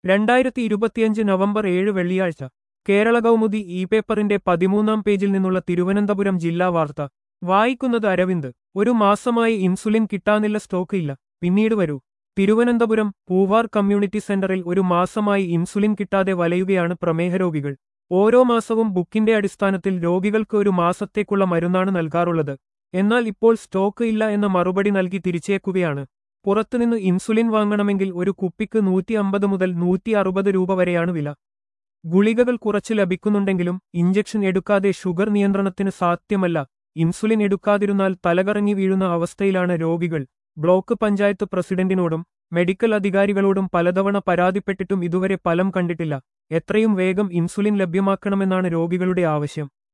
രണ്ടായിരത്തി ഇരുപത്തിയഞ്ച് നവംബർ ഏഴ് വെള്ളിയാഴ്ച കേരള കൗമുദി ഇ പേപ്പറിന്റെ പതിമൂന്നാം പേജിൽ നിന്നുള്ള തിരുവനന്തപുരം ജില്ലാ വാർത്ത വായിക്കുന്നത് അരവിന്ദ് ഒരു മാസമായി ഇൻസുലിൻ കിട്ടാനില്ല സ്റ്റോക്ക് ഇല്ല പിന്നീട് വരൂ തിരുവനന്തപുരം പൂവാർ കമ്മ്യൂണിറ്റി സെന്ററിൽ ഒരു മാസമായി ഇൻസുലിൻ കിട്ടാതെ വലയുകയാണ് പ്രമേഹ രോഗികൾ ഓരോ മാസവും ബുക്കിന്റെ അടിസ്ഥാനത്തിൽ രോഗികൾക്ക് ഒരു മാസത്തേക്കുള്ള മരുന്നാണ് നൽകാറുള്ളത് എന്നാൽ ഇപ്പോൾ സ്റ്റോക്ക് ഇല്ല എന്ന മറുപടി നൽകി തിരിച്ചേക്കുകയാണ് പുറത്തുനിന്ന് ഇൻസുലിൻ വാങ്ങണമെങ്കിൽ ഒരു കുപ്പിക്ക് നൂറ്റി അമ്പത് മുതൽ നൂറ്റി അറുപത് രൂപ വരെയാണ് വില ഗുളികകൾ കുറച്ച് ലഭിക്കുന്നുണ്ടെങ്കിലും ഇഞ്ചക്ഷൻ എടുക്കാതെ ഷുഗർ നിയന്ത്രണത്തിന് സാധ്യമല്ല ഇൻസുലിൻ എടുക്കാതിരുന്നാൽ തലകറങ്ങി വീഴുന്ന അവസ്ഥയിലാണ് രോഗികൾ ബ്ലോക്ക് പഞ്ചായത്ത് പ്രസിഡന്റിനോടും മെഡിക്കൽ അധികാരികളോടും പലതവണ പരാതിപ്പെട്ടിട്ടും ഇതുവരെ ഫലം കണ്ടിട്ടില്ല എത്രയും വേഗം ഇൻസുലിൻ ലഭ്യമാക്കണമെന്നാണ് രോഗികളുടെ ആവശ്യം